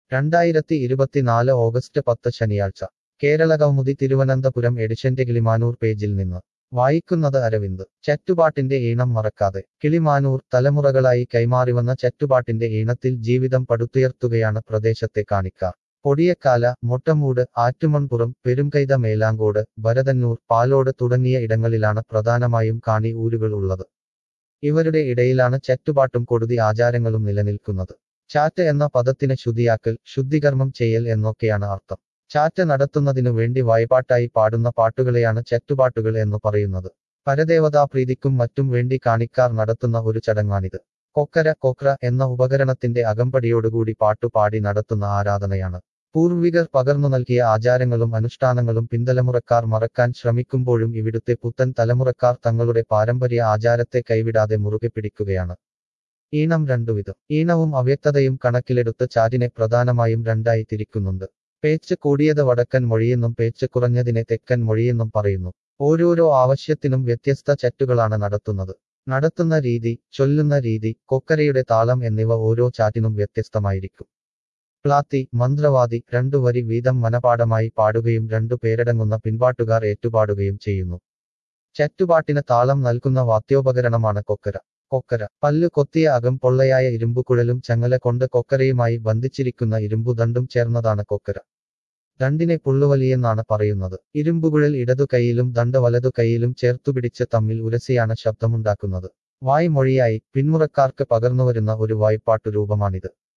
രണ്ടായിരത്തി ഇരുപത്തിനാല് ഓഗസ്റ്റ് പത്ത് ശനിയാഴ്ച കേരള കൗമുദി തിരുവനന്തപുരം എഡിഷന്റെ കിളിമാനൂർ പേജിൽ നിന്ന് വായിക്കുന്നത് അരവിന്ദ് ചറ്റുപാട്ടിന്റെ ഈണം മറക്കാതെ കിളിമാനൂർ തലമുറകളായി കൈമാറിവന്ന ചറ്റുപാട്ടിന്റെ ഈണത്തിൽ ജീവിതം പടുത്തുയർത്തുകയാണ് പ്രദേശത്തെ കാണിക്കാർ പൊടിയക്കാല മൊട്ടമൂട് ആറ്റുമൺപുറം പെരുംകൈത മേലാങ്കോട് ഭരതന്നൂർ പാലോട് തുടങ്ങിയ ഇടങ്ങളിലാണ് പ്രധാനമായും കാണി ഊരുകൾ ഉള്ളത് ഇവരുടെ ഇടയിലാണ് ചറ്റുപാട്ടും കൊടുതി ആചാരങ്ങളും നിലനിൽക്കുന്നത് ചാറ്റ് എന്ന പദത്തിന് ശുദ്ധിയാക്കൽ ശുദ്ധികർമ്മം ചെയ്യൽ എന്നൊക്കെയാണ് അർത്ഥം ചാറ്റ് നടത്തുന്നതിനു വേണ്ടി വായ്പാട്ടായി പാടുന്ന പാട്ടുകളെയാണ് ചറ്റുപാട്ടുകൾ എന്നു പറയുന്നത് പരദേവതാപ്രീതിക്കും മറ്റും വേണ്ടി കാണിക്കാർ നടത്തുന്ന ഒരു ചടങ്ങാണിത് കൊക്കര കൊക്ര എന്ന ഉപകരണത്തിന്റെ അകമ്പടിയോടുകൂടി പാട്ടുപാടി നടത്തുന്ന ആരാധനയാണ് പൂർവികർ പകർന്നു നൽകിയ ആചാരങ്ങളും അനുഷ്ഠാനങ്ങളും പിന്തലമുറക്കാർ മറക്കാൻ ശ്രമിക്കുമ്പോഴും ഇവിടുത്തെ പുത്തൻ തലമുറക്കാർ തങ്ങളുടെ പാരമ്പര്യ ആചാരത്തെ കൈവിടാതെ മുറുകെ പിടിക്കുകയാണ് ഈണം രണ്ടുവിധം ഈണവും അവ്യക്തതയും കണക്കിലെടുത്ത് ചാറ്റിനെ പ്രധാനമായും രണ്ടായി തിരിക്കുന്നുണ്ട് പേച്ച് കൂടിയത് വടക്കൻ മൊഴിയെന്നും പേച്ച് കുറഞ്ഞതിനെ തെക്കൻ മൊഴിയെന്നും പറയുന്നു ഓരോരോ ആവശ്യത്തിനും വ്യത്യസ്ത ചറ്റുകളാണ് നടത്തുന്നത് നടത്തുന്ന രീതി ചൊല്ലുന്ന രീതി കൊക്കരയുടെ താളം എന്നിവ ഓരോ ചാറ്റിനും വ്യത്യസ്തമായിരിക്കും പ്ലാത്തി മന്ത്രവാദി രണ്ടു വരി വീതം മനപാഠമായി പാടുകയും രണ്ടു പേരടങ്ങുന്ന പിൻപാട്ടുകാർ ഏറ്റുപാടുകയും ചെയ്യുന്നു ചറ്റുപാട്ടിന് താളം നൽകുന്ന വാദ്യോപകരണമാണ് കൊക്കര കൊക്കര പല്ലു കൊത്തിയ അകം പൊള്ളയായ ഇരുമ്പുകുഴലും ചങ്ങല കൊണ്ട് കൊക്കരയുമായി ബന്ധിച്ചിരിക്കുന്ന ഇരുമ്പുദണ്ടും ചേർന്നതാണ് കൊക്കര ദണ്ടിനെ പുള്ളുവലിയെന്നാണ് പറയുന്നത് ഇരുമ്പുകുഴൽ ഇടതു കൈയിലും ദണ്ട് വലതു കൈയിലും ചേർത്തുപിടിച്ച് തമ്മിൽ ഉരസിയാണ് ശബ്ദമുണ്ടാക്കുന്നത് വായ്മൊഴിയായി പിന്മുറക്കാർക്ക് പകർന്നുവരുന്ന ഒരു വായ്പാട്ടു രൂപമാണിത്